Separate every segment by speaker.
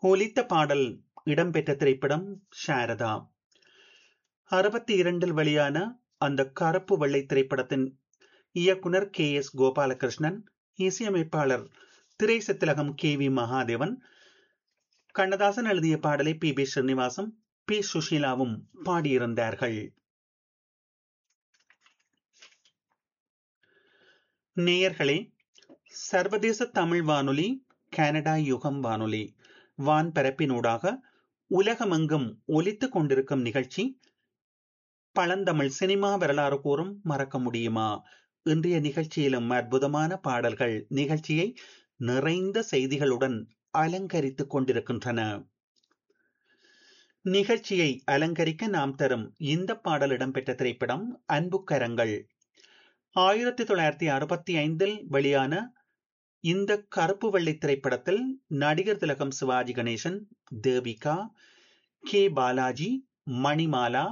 Speaker 1: ஒலித்த பாடல் இடம்பெற்ற திரைப்படம் சாரதா அறுபத்தி இரண்டில் வெளியான அந்த கருப்பு வெள்ளை திரைப்படத்தின் இயக்குனர் கே எஸ் கோபாலகிருஷ்ணன் இசையமைப்பாளர் திரைசத்திலகம் கே வி மகாதேவன் கண்ணதாசன் எழுதிய பாடலை பி பி ஸ்ரீனிவாசம் பி சுஷீலாவும் பாடியிருந்தார்கள் நேயர்களே சர்வதேச தமிழ் வானொலி கனடா யுகம் வானொலி வான்பரப்பினூடாக உலகமெங்கும் ஒலித்துக் கொண்டிருக்கும் நிகழ்ச்சி பழந்தமிழ் சினிமா வரலாறு கூறும் மறக்க முடியுமா இன்றைய நிகழ்ச்சியிலும் அற்புதமான பாடல்கள் நிகழ்ச்சியை நிறைந்த செய்திகளுடன் அலங்கரித்துக் கொண்டிருக்கின்றன நிகழ்ச்சியை அலங்கரிக்க நாம் தரும் இந்த பாடல் இடம்பெற்ற திரைப்படம் அன்புக்கரங்கள் ஆயிரத்தி தொள்ளாயிரத்தி அறுபத்தி ஐந்தில் வெளியான இந்த கருப்பு வெள்ளை திரைப்படத்தில் நடிகர் திலகம் Sivaji Ganesan Devika K Balaji Manimala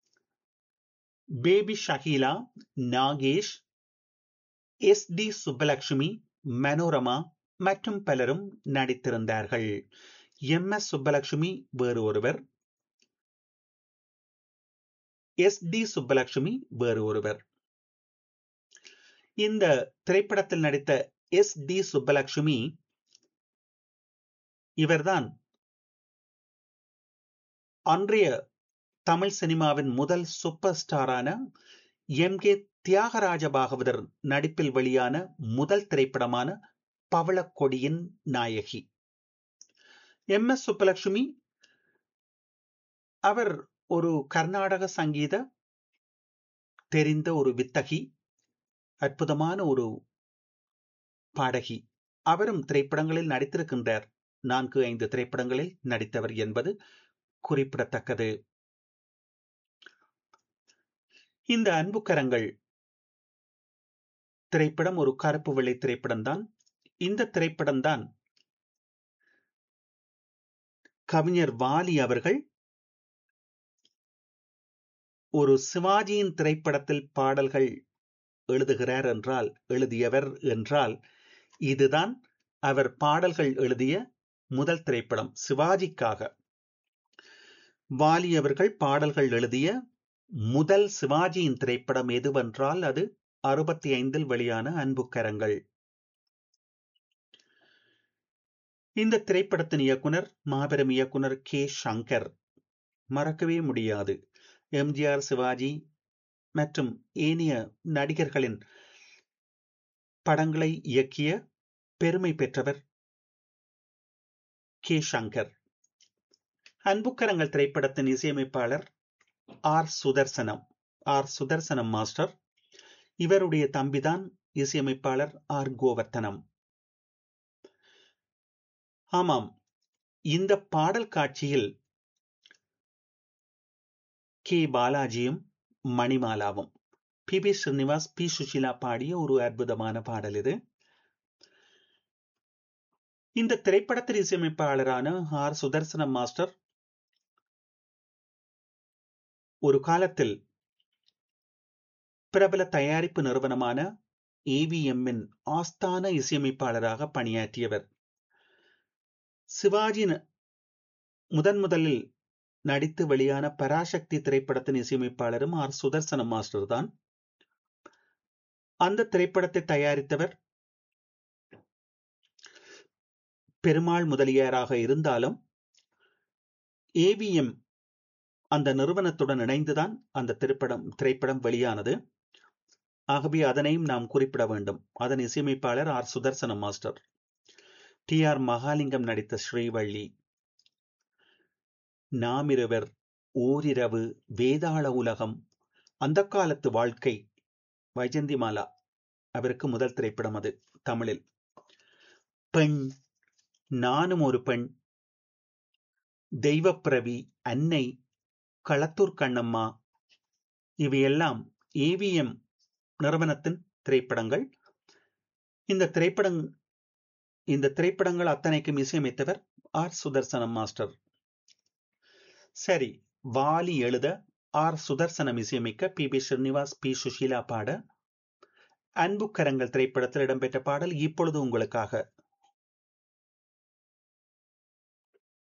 Speaker 1: baby Shaheela Nagesh S D Subbulakshmi Manorama மற்றும் பலரும் நடித்திருந்தார்கள் எம் எஸ் சுப்பலட்சுமி வேறு ஒருவர் எஸ் டி சுப்பலட்சுமி வேறு ஒருவர் இந்த திரைப்படத்தில் நடித்த எஸ் டி சுப்பலட்சுமி இவர்தான் அன்றைய தமிழ் சினிமாவின் முதல் சூப்பர் ஸ்டாரான எம் கே தியாகராஜ பாகவதர் நடிப்பில் வெளியான முதல் திரைப்படமான பவளக்கொடியின் நாயகி எம் எஸ் சுப்பலட்சுமி அவர் ஒரு கர்நாடக சங்கீத தெரிந்த ஒரு வித்தகி அற்புதமான ஒரு பாடகி அவரும் திரைப்படங்களில் நடித்திருக்கின்றார் நான்கு ஐந்து திரைப்படங்களில் நடித்தவர் என்பது குறிப்பிடத்தக்கது இந்த அன்புக்கரங்கள் திரைப்படம் ஒரு கருப்பு வெள்ளை திரைப்படம் தான் இந்த திரைப்படம் தான் கவிஞர் வாலி அவர்கள் ஒரு சிவாஜியின் திரைப்படத்தில் பாடல்கள் எழுதுகிறார் என்றால் எழுதியவர் என்றால் இதுதான் அவர் பாடல்கள் எழுதிய முதல் திரைப்படம் சிவாஜிக்காக வாலி அவர்கள் பாடல்கள் எழுதிய முதல் சிவாஜியின் திரைப்படம் எதுவென்றால் அது அறுபத்தி ஐந்தில் வெளியான அன்புக்கரங்கள் இந்த திரைப்படத்தின் இயக்குனர் மாபெரும் இயக்குனர் கே சங்கர் மறக்கவே முடியாது எம்ஜிஆர் சிவாஜி மற்றும் ஏனைய நடிகர்களின் படங்களை இயக்கிய பெருமை பெற்றவர் கே சங்கர் அன்புக்கரங்கள் திரைப்படத்தின் இசையமைப்பாளர் R Sudarsanam R Sudarsanam master இவருடைய தம்பிதான் இசையமைப்பாளர் ஆர் கோவர்த்தனம் ஆமாம் இந்த பாடல் காட்சியில் கே பாலாஜியும் மணிமாலாவும் P B Srinivas P Susheela பாடிய ஒரு அற்புதமான பாடல் இது இந்த திரைப்படத்தின் இசையமைப்பாளரான ஆர் சுதர்சனம் மாஸ்டர் ஒரு காலத்தில் பிரபல தயாரிப்பு நிறுவனமான ஏவிஎம்மின் ஆஸ்தான இசையமைப்பாளராக பணியாற்றியவர் சிவாஜி முதன் முதலில் நடித்து வெளியான பராசக்தி திரைப்படத்தின் இசையமைப்பாளரும் ஆர் சுதர்சனம் மாஸ்டர் தான் அந்த திரைப்படத்தை தயாரித்தவர் பெருமாள் முதலியாராக இருந்தாலும் ஏவிஎம் அந்த நிறுவனத்துடன் இணைந்துதான் அந்த திரைப்படம் திரைப்படம் வெளியானது ஆகவே அதனையும் நாம் குறிப்பிட வேண்டும் அதன் இசையமைப்பாளர் R Sudarsanam master T R Mahalingam நடித்த ஸ்ரீவள்ளி நாமிருவர் ஓரிரவு வேதாள உலகம் அந்த காலத்து வாழ்க்கை வைஜந்திமாலா அவருக்கு முதல் திரைப்படம் அது தமிழில் பெண் நானும் ஒரு பெண் தெய்வப்பிரவி அன்னை களத்தூர் கண்ணம்மா இவையெல்லாம் ஏவிஎம் நிறுவனத்தின் திரைப்படங்கள் இந்த திரைப்படம் இந்த திரைப்படங்கள் அத்தனைக்கும் இசையமைத்தவர் ஆர் சுதர்சனம் மாஸ்டர் சரி வாலி எழுத ஆர் சுதர்சனம் இசையமைக்க P B Srinivas P Susheela பாட அன்புக்கரங்கள் திரைப்படத்தில் இடம்பெற்ற பாடல் இப்பொழுது உங்களுக்காக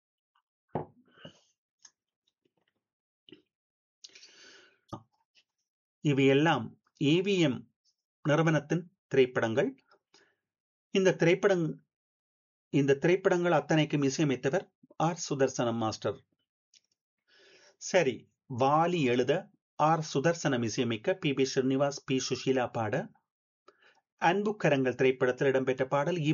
Speaker 1: இவையெல்லாம் ஏவிஎம் நிறுவனத்தின் திரைப்படங்கள் இந்த திரைப்படம் இந்த திரைப்படங்கள் அத்தனைக்கும் இசையமைத்தவர் ஆர் சுதர்சனம் மாஸ்டர் சரி வாலி எழுத ஆர் சுதர்சனம் இசையமைக்க P B Srinivas P Susheela பாட அன்புக்கரங்கள் திரைப்படத்தில் இடம்பெற்ற பாடல்